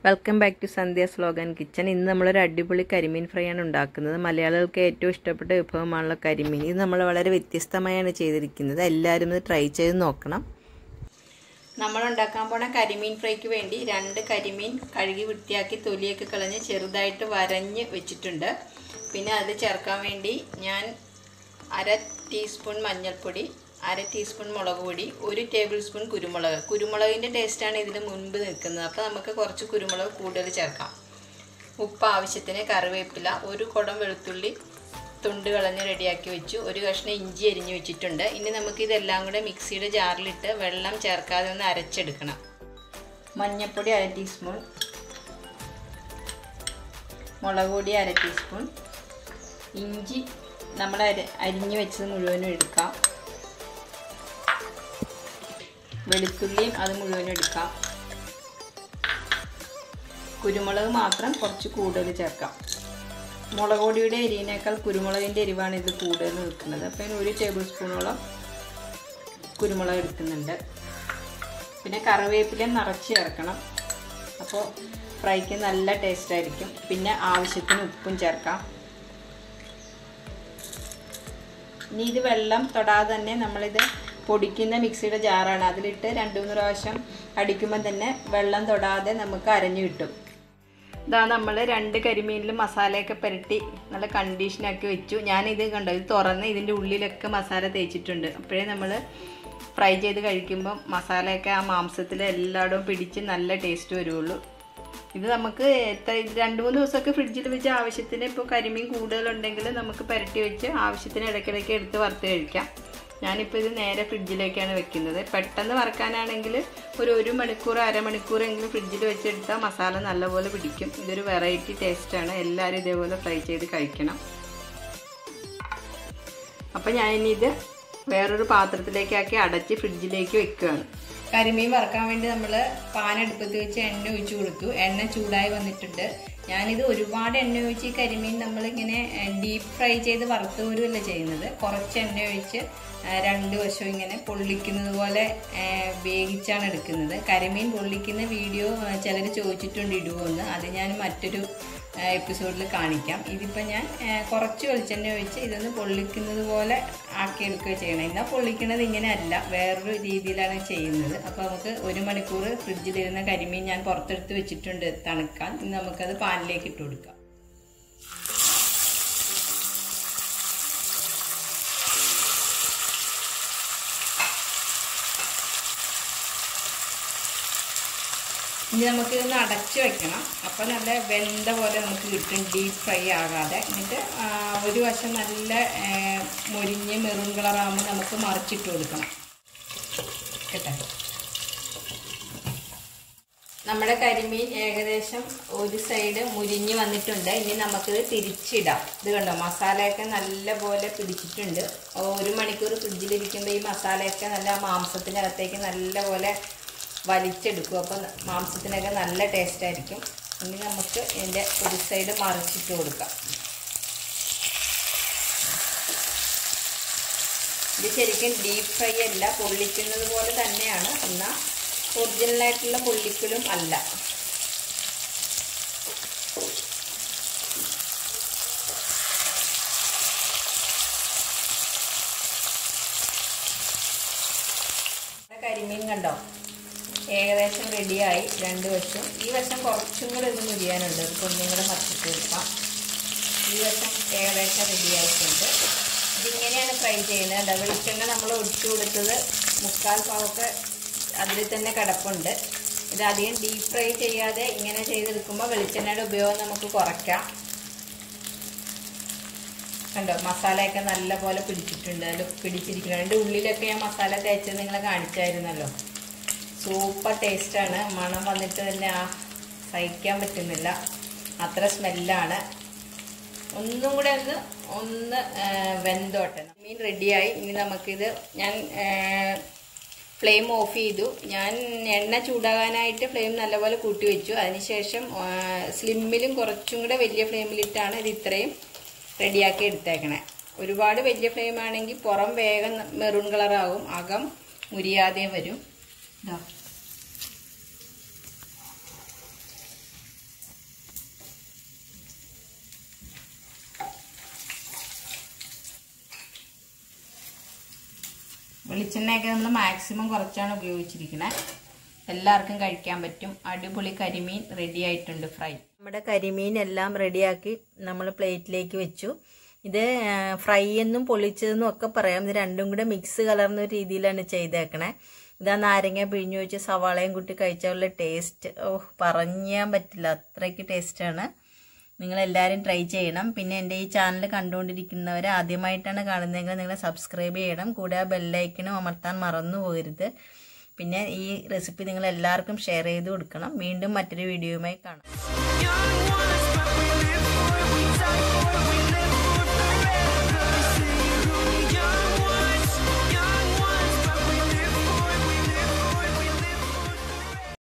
welcome back to Sandhya slogan kitchen ഇന്ന് നമ്മളൊരു അടിപൊളി കരിമീൻ ഫ്രൈ ആണ് ഉണ്ടാക്കുന്നത് മലയാളികൾക്ക് ഏറ്റവും ഇഷ്ടപ്പെട്ട വിഭവമാണല്ലോ കരിമീൻ ഇത് നമ്മൾ വളരെ വ്യത്യസ്തമായാണ് ചെയ്തിരിക്കുന്നത് എല്ലാവരും ഇത് ട്രൈ ചെയ്ത് നോക്കണം നമ്മൾ ഉണ്ടാക്കാൻ പോണ കരിമീൻ ഫ്രൈക്ക് വേണ്ടി രണ്ട് കരിമീൻ കഴുകി വൃത്തിയാക്കി തൊലിയൊക്കെ കളഞ്ഞ് ചെറുതായിട്ട് വരഞ്ഞ് വെച്ചിട്ടുണ്ട് പിന്നെ അത് ചേർക്കാൻ വേണ്ടി ഞാൻ അര ടീസ്പൂൺ മഞ്ഞൾപ്പൊടി അര ടീസ്പൂൺ മുളക് പൊടി ഒരു ടേബിൾ സ്പൂൺ കുരുമുളക് കുരുമുളകിൻ്റെ ടേസ്റ്റാണ് ഇതിന് മുൻപ് നിൽക്കുന്നത് അപ്പോൾ നമുക്ക് കുറച്ച് കുരുമുളക് കൂടുതൽ ചേർക്കാം ഉപ്പ് ആവശ്യത്തിന് കറിവേപ്പില ഒരു കുടം വെളുത്തുള്ളി തുണ്ട് കളഞ്ഞ് റെഡിയാക്കി വെച്ചു ഒരു കഷ്ണം ഇഞ്ചി അരിഞ്ഞ് വെച്ചിട്ടുണ്ട് ഇനി നമുക്ക് ഇതെല്ലാം കൂടെ മിക്സിയുടെ ജാറിലിട്ട് വെള്ളം ചേർക്കാതെ ഒന്ന് അരച്ചെടുക്കണം മഞ്ഞൾപ്പൊടി അര ടീസ്പൂൺ മുളക് പൊടി അര ടീസ്പൂൺ ഇഞ്ചി നമ്മൾ അര അരിഞ്ഞ് വെച്ചത് മുഴുവനും എടുക്കാം വെളുത്തുള്ളിയും അത് മുഴുവനും എടുക്കാം കുരുമുളക് മാത്രം കുറച്ച് കൂടുതൽ ചേർക്കാം മുളക് പൊടിയുടെ എരിവിനേക്കാൾ കുരുമുളകിൻ്റെ എരിവാണ് ഇത് കൂടുതൽ നിൽക്കുന്നത് അപ്പോൾ ഒരു ടേബിൾ സ്പൂണോളം കുരുമുളക് എടുക്കുന്നുണ്ട് പിന്നെ കറിവേപ്പില നിറച്ച് ചേർക്കണം അപ്പോൾ ഫ്രൈക്ക് നല്ല ടേസ്റ്റ് ആയിരിക്കും പിന്നെ ആവശ്യത്തിന് ഉപ്പും ചേർക്കാം ഇനി ഇത് വെള്ളം തൊടാതെ തന്നെ നമ്മളിത് പൊടിക്കുന്ന മിക്സിയുടെ ജാറാണ് അതിലിട്ട് രണ്ട് മൂന്ന് പ്രാവശ്യം അടിക്കുമ്പോൾ തന്നെ വെള്ളം തൊടാതെ നമുക്ക് അരഞ്ഞു കിട്ടും ഇതാ നമ്മൾ രണ്ട് കരിമീനിൽ മസാലയൊക്കെ പുരട്ടി നല്ല കണ്ടീഷനാക്കി വെച്ചു ഞാനിത് കണ്ടോ ഇത് തുറന്ന് ഇതിൻ്റെ ഉള്ളിലൊക്കെ മസാല തേച്ചിട്ടുണ്ട് അപ്പോഴേ നമ്മൾ ഫ്രൈ ചെയ്ത് കഴിക്കുമ്പോൾ മസാലയൊക്കെ ആ മാംസത്തിൽ എല്ലായിടവും പിടിച്ച് നല്ല ടേസ്റ്റ് വരുള്ളൂ ഇത് നമുക്ക് എത്ര രണ്ട് മൂന്ന് ദിവസമൊക്കെ ഫ്രിഡ്ജിൽ വെച്ച് ആവശ്യത്തിന് ഇപ്പോൾ കരിമീൻ കൂടുതലുണ്ടെങ്കിൽ നമുക്ക് പുരട്ടി വെച്ച് ആവശ്യത്തിന് ഇടയ്ക്കിടയ്ക്ക് എടുത്ത് വറുത്ത് കഴിക്കാം ഞാനിപ്പോൾ ഇത് നേരെ ഫ്രിഡ്ജിലേക്കാണ് വെക്കുന്നത് പെട്ടെന്ന് വറക്കാനാണെങ്കിൽ ഒരു ഒരു മണിക്കൂർ അരമണിക്കൂറെങ്കിലും ഫ്രിഡ്ജിൽ വെച്ചെടുത്താൽ മസാല നല്ലപോലെ പിടിക്കും ഇതൊരു വെറൈറ്റി ടേസ്റ്റാണ് എല്ലാവരും ഇതേപോലെ ഫ്രൈ ചെയ്ത് കഴിക്കണം അപ്പോൾ ഞാനിനി ഇത് വേറൊരു പാത്രത്തിലേക്കാക്കി അടച്ച് ഫ്രിഡ്ജിലേക്ക് വെക്കുകയാണ് കരിമീൻ വറക്കാൻ വേണ്ടി നമ്മൾ പാൻ അടുപ്പത്ത് വെച്ച് എണ്ണ ഒഴിച്ച് കൊടുത്തു എണ്ണ ചൂടായി വന്നിട്ടുണ്ട് ഞാനിത് ഒരുപാട് എണ്ണ ഒഴിച്ച് ഈ കരിമീൻ നമ്മളിങ്ങനെ ഡീപ്പ് ഫ്രൈ ചെയ്ത് വറുത്ത് പോരുമല്ല ചെയ്യുന്നത് കുറച്ച് എണ്ണ ഒഴിച്ച് രണ്ട് വശവും ഇങ്ങനെ പൊള്ളിക്കുന്നത് പോലെ വേവിച്ചാണ് എടുക്കുന്നത് കരിമീൻ പൊള്ളിക്കുന്ന വീഡിയോ ചിലർ ചോദിച്ചിട്ടുണ്ട് ഇടുമോയെന്ന് അത് ഞാൻ മറ്റൊരു എപ്പിസോഡിൽ കാണിക്കാം ഇതിപ്പോൾ ഞാൻ കുറച്ച് വെളിച്ചെണ്ണ ഒഴിച്ച് ഇതൊന്ന് പൊള്ളിക്കുന്നത് പോലെ ആക്കിയെടുക്കുക ചെയ്യണം എന്നാൽ പൊള്ളിക്കുന്നത് ഇങ്ങനെ അല്ല വേറൊരു രീതിയിലാണ് ചെയ്യുന്നത് അപ്പോൾ നമുക്ക് ഒരു മണിക്കൂർ ഫ്രിഡ്ജിലിരുന്ന കരിമീൻ ഞാൻ പുറത്തെടുത്ത് വെച്ചിട്ടുണ്ട് തണുക്കാൻ ഇനി നമുക്കത് പാനിലേക്ക് ഇട്ട് കൊടുക്കാം ഇനി നമുക്ക് ഇതൊന്ന് അടച്ചു വെക്കണം അപ്പോൾ നല്ല വെന്ത പോലെ നമുക്ക് കിട്ടും ഡീപ്പ് ഫ്രൈ ആകാതെ എന്നിട്ട് ഒരു വശം നല്ല മുരിഞ്ഞ് മെറൂൺ കളറാകുമ്പോൾ നമുക്ക് മറിച്ചിട്ട് കൊടുക്കണം കേട്ടോ നമ്മുടെ കരിമീൻ ഏകദേശം ഒരു സൈഡ് മുരിഞ്ഞ് വന്നിട്ടുണ്ട് ഇനി നമുക്കിത് തിരിച്ചിടാം ഇത് കണ്ടോ മസാലയൊക്കെ നല്ല പോലെ പിടിച്ചിട്ടുണ്ട് ഒരു മണിക്കൂർ ഫ്രിഡ്ജിലിരിക്കുമ്പോൾ ഈ മസാലയൊക്കെ നല്ല മാംസത്തിനകത്തേക്ക് നല്ല പോലെ വലിച്ചെടുക്കും അപ്പോൾ മാംസത്തിനൊക്കെ നല്ല ടേസ്റ്റ് ആയിരിക്കും ഇനി നമുക്ക് ഇതിൻ്റെ ഒരു സൈഡ് മറിച്ചിട്ട് കൊടുക്കാം ഇത് ശരിക്കും ഡീപ്പ് ഫ്രൈ അല്ല പൊള്ളിക്കുന്നത് പോലെ തന്നെയാണ് എന്നാൽ ഒറിജിനലായിട്ടുള്ള പൊള്ളിക്കലും അല്ല കരിമീൻ കണ്ടോ ഏകദേശം റെഡിയായി രണ്ട് വശം ഈ വശം കുറച്ചും കൂടെ ഇത് മുരിയാനുണ്ട് ഇത് ഒന്നും കൂടെ മറിച്ചിട്ട് കൊടുക്കാം ഈ വശം ഏകദേശം റെഡിയായിട്ടുണ്ട് ഇതിങ്ങനെയാണ് ഫ്രൈ ചെയ്യുന്നത് വെളിച്ചെണ്ണ നമ്മൾ ഒഴിച്ചു കൊടുത്തത് മുക്കാൽ പാവൊക്കെ അതിൽ തന്നെ കിടപ്പുണ്ട് ഇത് അധികം ഡീപ്പ് ഫ്രൈ ചെയ്യാതെ ഇങ്ങനെ ചെയ്തെടുക്കുമ്പോൾ വെളിച്ചെണ്ണയുടെ ഉപയോഗം നമുക്ക് കുറയ്ക്കാം കണ്ടോ മസാലയൊക്കെ നല്ല പോലെ പിടിച്ചിട്ടുണ്ട് അതിൽ പിടിച്ചിരിക്കണം അതിൻ്റെ ഉള്ളിലൊക്കെ ഞാൻ മസാല തേച്ചത് നിങ്ങളെ കാണിച്ചായിരുന്നല്ലോ സൂപ്പർ ടേസ്റ്റാണ് മണം വന്നിട്ട് തന്നെ ആ സഹിക്കാൻ പറ്റുന്നില്ല അത്ര സ്മെല്ലാണ് ഒന്നും കൂടെ ഒന്ന് ഒന്ന് വെന്തോട്ടെ മീൻ റെഡിയായി ഇനി നമുക്കിത് ഞാൻ ഫ്ലെയിം ഓഫ് ചെയ്തു ഞാൻ എണ്ണ ചൂടാകാനായിട്ട് ഫ്ലെയിം നല്ലപോലെ കൂട്ടി വെച്ചു അതിനുശേഷം സ്ലിമ്മിലും കുറച്ചും കൂടെ വലിയ ഫ്ലെയിമിലിട്ടാണ് ഇത് ഇത്രയും റെഡിയാക്കി എടുത്തേക്കണേ ഒരുപാട് വലിയ ഫ്ലെയിം ആണെങ്കിൽ പുറം വേഗം മെറൂൺ കളറാകും അകം മുരിയാതെ വരും ഇതാ വെളിച്ചെണ്ണയൊക്കെ നമ്മൾ മാക്സിമം കുറച്ചാണ് ഉപയോഗിച്ചിരിക്കുന്നത് എല്ലാവർക്കും കഴിക്കാൻ പറ്റും അടിപൊളി കരിമീൻ റെഡി ആയിട്ടുണ്ട് ഫ്രൈ നമ്മുടെ കരിമീൻ എല്ലാം റെഡിയാക്കി നമ്മൾ പ്ലേറ്റിലേക്ക് വെച്ചു ഇത് ഫ്രൈ എന്നും പൊളിച്ചതെന്നും ഒക്കെ പറയാം ഇത് രണ്ടും കൂടെ മിക്സ് കലർന്ന ഒരു രീതിയിലാണ് ചെയ്തേക്കണേ ഇതാ നാരങ്ങ പിഴിഞ്ഞു വെച്ച് സവാളയും കൂട്ടി കഴിച്ചാലുള്ള ടേസ്റ്റ് ഓഹ് പറഞ്ഞാൻ പറ്റില്ല അത്രയ്ക്ക് ടേസ്റ്റാണ് നിങ്ങളെല്ലാവരും ട്രൈ ചെയ്യണം പിന്നെ എൻ്റെ ഈ ചാനൽ കണ്ടുകൊണ്ടിരിക്കുന്നവർ ആദ്യമായിട്ടാണ് കാണുന്നതെങ്കിൽ നിങ്ങൾ സബ്സ്ക്രൈബ് ചെയ്യണം കൂടെ ആ ബെല്ലൈക്കനും അമർത്താൻ മറന്നു പോകരുത് പിന്നെ ഈ റെസിപ്പി നിങ്ങൾ എല്ലാവർക്കും ഷെയർ ചെയ്ത് കൊടുക്കണം വീണ്ടും മറ്റൊരു വീഡിയോയുമായി കാണാം Young ones, but we live for it, we die for it, we